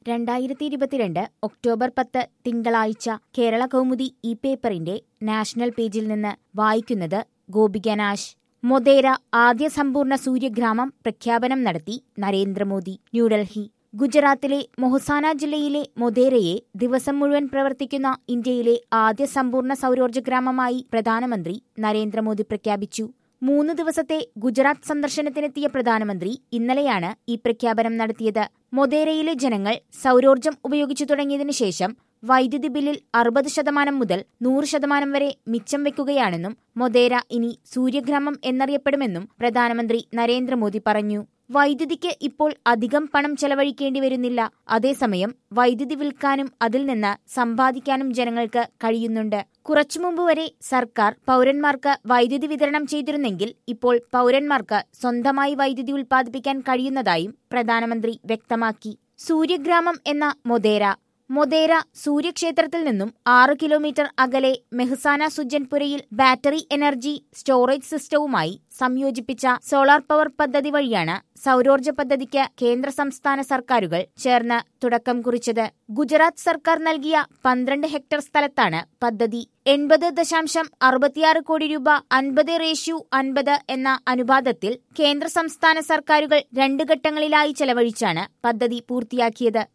രണ്ടായിരത്തി ഇരുപത്തിരണ്ട് ഒക്ടോബർ പത്ത് തിങ്കളാഴ്ച കേരള കൗമുദി ഈ പേപ്പറിന്റെ നാഷണൽ പേജിൽ നിന്ന് വായിക്കുന്നത് ഗോപിക നാശ് മൊതേര ആദ്യ സമ്പൂർണ്ണ സൂര്യഗ്രാമം പ്രഖ്യാപനം നടത്തി നരേന്ദ്രമോദി ന്യൂഡൽഹി ഗുജറാത്തിലെ മൊഹസാന ജില്ലയിലെ മൊതേരയെ ദിവസം മുഴുവൻ പ്രവർത്തിക്കുന്ന ഇന്ത്യയിലെ ആദ്യ സമ്പൂർണ്ണ സൗരോർജ്ജ ഗ്രാമമായി പ്രധാനമന്ത്രി നരേന്ദ്രമോദി പ്രഖ്യാപിച്ചു മൂന്ന് ദിവസത്തെ ഗുജറാത്ത് സന്ദർശനത്തിനെത്തിയ പ്രധാനമന്ത്രി ഇന്നലെയാണ് ഈ പ്രഖ്യാപനം നടത്തിയത് മൊതേരയിലെ ജനങ്ങൾ സൗരോർജ്ജം ഉപയോഗിച്ചു തുടങ്ങിയതിനു ശേഷം വൈദ്യുതി ബില്ലിൽ അറുപത് ശതമാനം മുതൽ നൂറ് ശതമാനം വരെ മിച്ചം വെക്കുകയാണെന്നും മൊതേര ഇനി സൂര്യഗ്രാമം എന്നറിയപ്പെടുമെന്നും പ്രധാനമന്ത്രി നരേന്ദ്രമോദി പറഞ്ഞു വൈദ്യുതിക്ക് ഇപ്പോൾ അധികം പണം ചെലവഴിക്കേണ്ടി വരുന്നില്ല അതേസമയം വൈദ്യുതി വിൽക്കാനും അതിൽ നിന്ന് സമ്പാദിക്കാനും ജനങ്ങൾക്ക് കഴിയുന്നുണ്ട് കുറച്ചു മുമ്പ് വരെ സർക്കാർ പൗരന്മാർക്ക് വൈദ്യുതി വിതരണം ചെയ്തിരുന്നെങ്കിൽ ഇപ്പോൾ പൗരന്മാർക്ക് സ്വന്തമായി വൈദ്യുതി ഉൽപ്പാദിപ്പിക്കാൻ കഴിയുന്നതായും പ്രധാനമന്ത്രി വ്യക്തമാക്കി സൂര്യഗ്രാമം എന്ന മൊതേര മൊതേര സൂര്യക്ഷേത്രത്തിൽ നിന്നും ആറ് കിലോമീറ്റർ അകലെ മെഹ്സാന സുജൻപുരയിൽ ബാറ്ററി എനർജി സ്റ്റോറേജ് സിസ്റ്റവുമായി സംയോജിപ്പിച്ച സോളാർ പവർ പദ്ധതി വഴിയാണ് സൗരോർജ്ജ പദ്ധതിക്ക് കേന്ദ്ര സംസ്ഥാന സർക്കാരുകൾ ചേർന്ന് തുടക്കം കുറിച്ചത് ഗുജറാത്ത് സർക്കാർ നൽകിയ പന്ത്രണ്ട് ഹെക്ടർ സ്ഥലത്താണ് പദ്ധതി എൺപത് ദശാംശം അറുപത്തിയാറ് കോടി രൂപ അൻപത് റേഷ്യു അൻപത് എന്ന അനുപാതത്തിൽ കേന്ദ്ര സംസ്ഥാന സർക്കാരുകൾ രണ്ട് ഘട്ടങ്ങളിലായി ചെലവഴിച്ചാണ് പദ്ധതി പൂർത്തിയാക്കിയത്